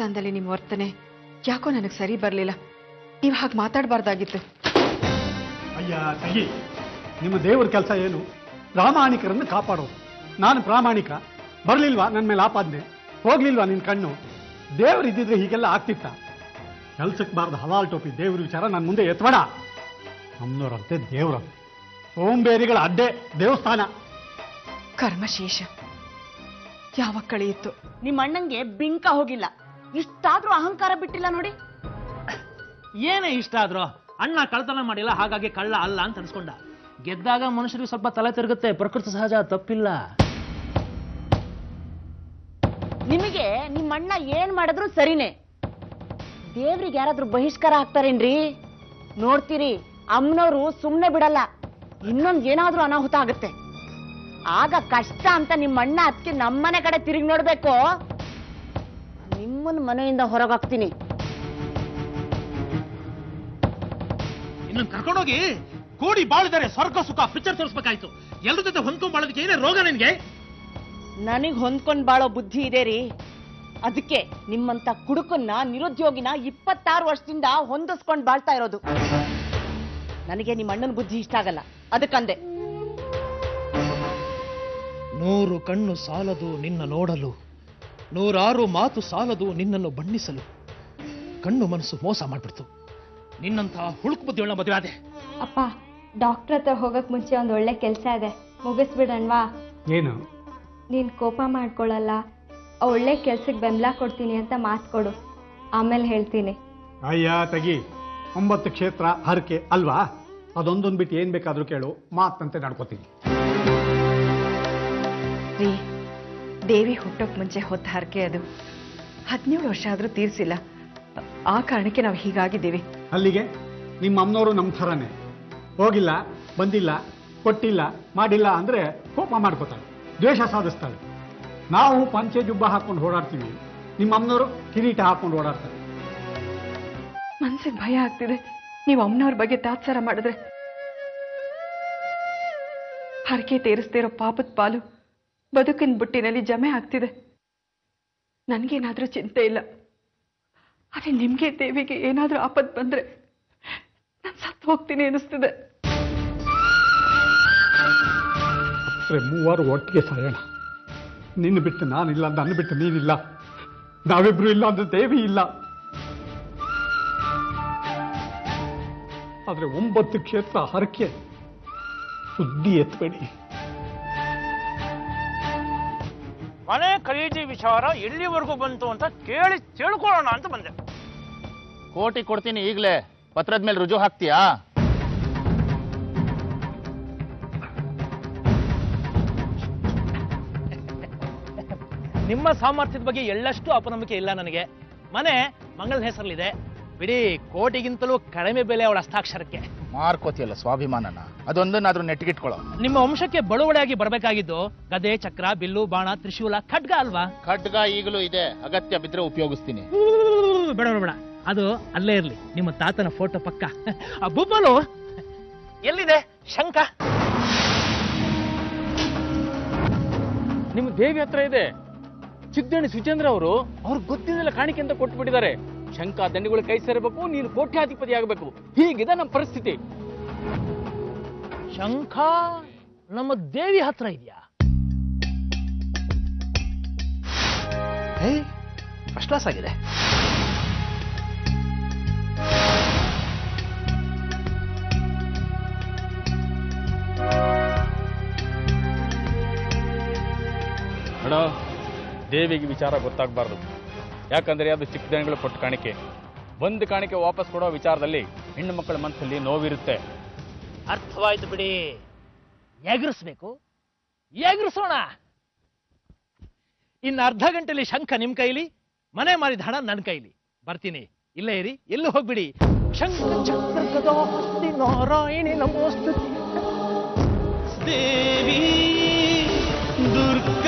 ದೇವಸ್ಥಾನದಲ್ಲಿ ನಿಮ್ಮ ವರ್ತನೆ ಯಾಕೋ ನನಗೆ ಸರಿ ಬರಲಿಲ್ಲ ನೀವು ಹಾಗೆ ಮಾತಾಡಬಾರ್ದಾಗಿತ್ತು ಅಯ್ಯ ಸಹಿ ನಿಮ್ಮ ದೇವ್ರ ಕೆಲಸ ಏನು ಪ್ರಾಮಾಣಿಕರನ್ನು ಕಾಪಾಡೋದು ನಾನು ಪ್ರಾಮಾಣಿಕ ಬರಲಿಲ್ವಾ ನನ್ನ ಮೇಲೆ ಆಪಾದನೆ ಹೋಗ್ಲಿಲ್ವಾ ನಿನ್ನ ಕಣ್ಣು ದೇವ್ರು ಇದ್ದಿದ್ರೆ ಹೀಗೆಲ್ಲ ಆಗ್ತಿತ್ತ ಕೆಲ್ಸಕ್ಕೆ ಬಾರ್ದು ಹಲಾಲ್ ಟೋಪಿ ದೇವ್ರ ವಿಚಾರ ನನ್ನ ಮುಂದೆ ಎತ್ಬೇಡ ನಮ್ಮನವರಂತೆ ದೇವ್ರಂತೆ ಸೋಂಬೇರಿಗಳ ಅಡ್ಡೆ ದೇವಸ್ಥಾನ ಕರ್ಮಶೇಷ ಯಾವ ಕಳೆಯಿತ್ತು ನಿಮ್ಮ ಅಣ್ಣಂಗೆ ಬಿಂಕ ಹೋಗಿಲ್ಲ ಇಷ್ಟಾದ್ರೂ ಅಹಂಕಾರ ಬಿಟ್ಟಿಲ್ಲ ನೋಡಿ ಏನೇ ಇಷ್ಟ ಆದ್ರೂ ಅಣ್ಣ ಕಳ್ತನ ಮಾಡಿಲ್ಲ ಹಾಗಾಗಿ ಕಳ್ಳ ಅಲ್ಲ ಅಂತ ಅನ್ಸ್ಕೊಂಡ ಗೆದ್ದಾಗ ಮನುಷ್ಯರಿಗೆ ಸ್ವಲ್ಪ ತಲೆ ತಿರುಗುತ್ತೆ ಪ್ರಕೃತಿ ಸಹಜ ತಪ್ಪಿಲ್ಲ ನಿಮಗೆ ನಿಮ್ಮ ಅಣ್ಣ ಏನ್ ಮಾಡಿದ್ರು ಸರಿನೇ ದೇವ್ರಿಗೆ ಯಾರಾದ್ರೂ ಬಹಿಷ್ಕಾರ ಹಾಕ್ತಾರೇನ್ರಿ ನೋಡ್ತೀರಿ ಅಮ್ಮನವರು ಸುಮ್ನೆ ಬಿಡಲ್ಲ ಇನ್ನೊಂದ್ ಏನಾದ್ರೂ ಅನಾಹುತ ಆಗುತ್ತೆ ಆಗ ಕಷ್ಟ ಅಂತ ನಿಮ್ಮ ಅಣ್ಣ ಅದಕ್ಕೆ ನಮ್ಮನೆ ಕಡೆ ತಿರುಗಿ ನೋಡ್ಬೇಕು ನಿಮ್ಮನ್ ಮನೆಯಿಂದ ಹೊರಗಾಗ್ತೀನಿ ಇನ್ನು ಕರ್ಕೊಂಡೋಗಿ ಕೂಡಿ ಬಾಳಿದರೆ ಸ್ವರ್ಗ ಸುಖ ಪಿಕ್ಚರ್ ತೋರಿಸ್ಬೇಕಾಯ್ತು ಎಲ್ಲರ ಜೊತೆ ಹೊಂದ್ಕೊಂಡ್ ಬಾಳೋದಕ್ಕೆ ಏನೇ ರೋಗ ನಿನ್ಗೆ ನನಗ್ ಹೊಂದ್ಕೊಂಡ್ ಬಾಳೋ ಬುದ್ಧಿ ಇದೆ ರೀ ಅದಕ್ಕೆ ನಿಮ್ಮಂತ ಕುಡುಕನ್ನ ನಿರುದ್ಯೋಗಿನ ಇಪ್ಪತ್ತಾರು ವರ್ಷದಿಂದ ಹೊಂದಿಸ್ಕೊಂಡ್ ಬಾಳ್ತಾ ಇರೋದು ನನಗೆ ನಿಮ್ಮ ಅಣ್ಣನ ಬುದ್ಧಿ ಇಷ್ಟ ಆಗಲ್ಲ ಅದಕ್ಕಂದೆ ನೂರು ಕಣ್ಣು ಸಾಲದು ನಿನ್ನ ನೋಡಲು ನೂರಾರು ಮಾತು ಸಾಲದು ನಿನ್ನನ್ನು ಬಣ್ಣಿಸಲು ಕಣ್ಣು ಮನಸ್ಸು ಮೋಸ ಮಾಡ್ಬಿಡ್ತು ನಿನ್ನಂತಹ ಹುಳುಕು ಬುದ್ಧಿಯುಳ್ಳ ಮದುವೆ ಆದೆ ಅಪ್ಪ ಡಾಕ್ಟರ್ ಹತ್ರ ಹೋಗಕ್ ಮುಂಚೆ ಒಂದು ಒಳ್ಳೆ ಕೆಲಸ ಇದೆ ಮುಗಿಸ್ಬಿಡಣ್ವಾ ಏನು ನೀನು ಕೋಪ ಮಾಡ್ಕೊಳ್ಳಲ್ಲ ಆ ಒಳ್ಳೆ ಕೆಲ್ಸಕ್ಕೆ ಬೆಂಬಲ ಕೊಡ್ತೀನಿ ಅಂತ ಮಾತು ಕೊಡು ಆಮೇಲೆ ಹೇಳ್ತೀನಿ ಅಯ್ಯ ತಗಿ ಒಂಬತ್ತು ಕ್ಷೇತ್ರ ಹರಕೆ ಅಲ್ವಾ ಅದೊಂದೊಂದು ಬಿಟ್ಟು ಏನ್ ಬೇಕಾದ್ರೂ ಕೇಳು ಮಾತಂತೆ ನಡ್ಕೋತೀನಿ ರೀ ದೇವಿ ಹುಟ್ಟೋಕ್ ಮುಂಚೆ ಹೊತ್ತ ಹರಕೆ ಅದು ಹದಿನೇಳು ವರ್ಷ ಆದರೂ ತೀರಿಸಿಲ್ಲ ಆ ಕಾರಣಕ್ಕೆ ನಾವು ಹೀಗಾಗಿದ್ದೀವಿ ಅಲ್ಲಿಗೆ ನಿಮ್ಮ ಅಮ್ಮನವರು ನಮ್ಮ ಥರನೇ ಹೋಗಿಲ್ಲ ಬಂದಿಲ್ಲ ಕೊಟ್ಟಿಲ್ಲ ಮಾಡಿಲ್ಲ ಅಂದ್ರೆ ಕೋಪ ಮಾಡ್ಕೋತಾಳೆ ದ್ವೇಷ ಸಾಧಿಸ್ತಾಳೆ ನಾವು ಪಂಚೆ ಜುಬ್ಬ ಹಾಕೊಂಡು ಓಡಾಡ್ತೀವಿ ನಿಮ್ಮ ಅಮ್ಮನವರು ಕಿರೀಟ ಹಾಕೊಂಡು ಓಡಾಡ್ತಾರೆ ಮನ್ಸಿಗೆ ಭಯ ಆಗ್ತಿದೆ ನೀವು ಅಮ್ಮನವ್ರ ಬಗ್ಗೆ ತಾತ್ಸಾರ ಮಾಡಿದ್ರೆ ಹರಕೆ ತೀರಿಸ್ದೇ ಇರೋ ಪಾಪದ ಪಾಲು ಬದುಕಿನ ಬುಟ್ಟಿನಲ್ಲಿ ಜಮೆ ಆಗ್ತಿದೆ ನನಗೇನಾದ್ರೂ ಚಿಂತೆ ಇಲ್ಲ ಅದೇ ನಿಮ್ಗೆ ದೇವಿಗೆ ಏನಾದ್ರೂ ಆಪತ್ ಬಂದ್ರೆ ನಾನು ಸತ್ತು ಹೋಗ್ತೀನಿ ಅನಿಸ್ತಿದೆ ಅರೆ ಮೂವರು ಒಟ್ಟಿಗೆ ಸಾಯೋಣ ನಿನ್ನ ಬಿಟ್ಟು ನಾನಿಲ್ಲ ನನ್ನ ಬಿಟ್ಟು ನೀನಿಲ್ಲ ನಾವಿಬ್ರು ಇಲ್ಲ ಅಂದ್ರೆ ದೇವಿ ಇಲ್ಲ ಆದ್ರೆ ಒಂಬತ್ತು ಕ್ಷೇತ್ರ ಹರಕೆ ಸುದ್ದಿ ಎತ್ಬೇಡಿ ಮನೆ ಖರೀದಿ ವಿಚಾರ ಎಲ್ಲಿವರೆಗೂ ಬಂತು ಅಂತ ಕೇಳಿ ತಿಳ್ಕೊಳ್ಳೋಣ ಅಂತ ಬಂದೆ ಕೋಟಿ ಕೊಡ್ತೀನಿ ಈಗಲೇ ಪತ್ರದ ಮೇಲೆ ರುಜು ಹಾಕ್ತೀಯಾ ನಿಮ್ಮ ಸಾಮರ್ಥ್ಯದ ಬಗ್ಗೆ ಎಳ್ಳಷ್ಟು ಅಪನಂಬಿಕೆ ಇಲ್ಲ ನನಗೆ ಮನೆ ಮಂಗಳ ಹೆಸರಲ್ಲಿದೆ ಬಿಡಿ ಕೋಟಿಗಿಂತಲೂ ಕಡಿಮೆ ಬೆಲೆ ಅವಳ ಹಸ್ತಾಕ್ಷರಕ್ಕೆ ಮಾರ್ಕೋತಿಯಲ್ಲ ಸ್ವಾಭಿಮಾನನ ಅದೊಂದನ್ನಾದ್ರೂ ನೆಟ್ಟಿಗಿಟ್ಕೊಳ್ಳೋ ನಿಮ್ಮ ವಂಶಕ್ಕೆ ಬಳುವಳಿಯಾಗಿ ಬರಬೇಕಾಗಿದ್ದು ಗದೆ ಚಕ್ರ ಬಿಲ್ಲು ಬಾಣ ತ್ರಿಶೂಲ ಖಡ್ಗ ಅಲ್ವಾ ಖಡ್ಗ ಈಗಲೂ ಇದೆ ಅಗತ್ಯ ಬಿದ್ರೆ ಉಪಯೋಗಿಸ್ತೀನಿ ಬೇಡ ಬೇಡ, ಬೇಡ ಅದು ಅಲ್ಲೇ ಇರ್ಲಿ ನಿಮ್ಮ ತಾತನ ಫೋಟೋ ಪಕ್ಕ ಆ ಬುಬ್ಬಲು ಎಲ್ಲಿದೆ ಶಂಕ ನಿಮ್ಮ ದೇವಿ ಹತ್ರ ಇದೆ ಚಿಕ್ಕದಣಿ ಸುಚೇಂದ್ರ ಅವರು ಅವ್ರ ಗೊತ್ತಿದ್ದಲ್ಲ ಕಾಣಿಕೆ ಅಂತ ಕೊಟ್ಬಿಟ್ಟಿದ್ದಾರೆ ಶಂಕ ದಂಡಿಗಳು ಕೈ ಸೇರಬೇಕು ನೀನು ಕೋಟ್ಯಾಧಿಪತಿ ಆಗಬೇಕು ಹೀಗಿದೆ ನಮ್ಮ ಪರಿಸ್ಥಿತಿ ಶಂಖ ನಮ್ಮ ದೇವಿ ಹತ್ರ ಇದೆಯಾ ಫಸ್ಟ್ ಕ್ಲಾಸ್ ಆಗಿದೆ ನೋಡ ದೇವಿಗೆ ವಿಚಾರ ಗೊತ್ತಾಗಬಾರ್ದು ಯಾಕಂದ್ರೆ ಅದು ಚಿಕ್ಕ ದಣಿಗಳು ಕೊಟ್ಟ ಕಾಣಿಕೆ ಒಂದು ಕಾಣಿಕೆ ವಾಪಸ್ ಕೊಡೋ ವಿಚಾರದಲ್ಲಿ ಹೆಣ್ಣು ಮಕ್ಕಳ ಮನಸ್ಸಲ್ಲಿ ನೋವಿರುತ್ತೆ ಅರ್ಥವಾಯ್ತು ಬಿಡಿ ಎಗರಿಸ್ಬೇಕು ಎಗರಿಸೋಣ ಇನ್ನು ಅರ್ಧ ಗಂಟೆಲಿ ಶಂಖ ನಿಮ್ ಕೈಲಿ ಮನೆ ಮಾರಿದ ಹಣ ನನ್ನ ಕೈಲಿ ಬರ್ತೀನಿ ಇಲ್ಲೇ ಇರಿ ಎಲ್ಲೂ ಹೋಗ್ಬಿಡಿ ಶಂಖ ಚಕ್ರ ಗದಾ ಹಸ್ತಿ ನಾರಾಯಣಿ ನಮೋಸ್ತುತಿ ದೇವಿ ದುರ್ಗ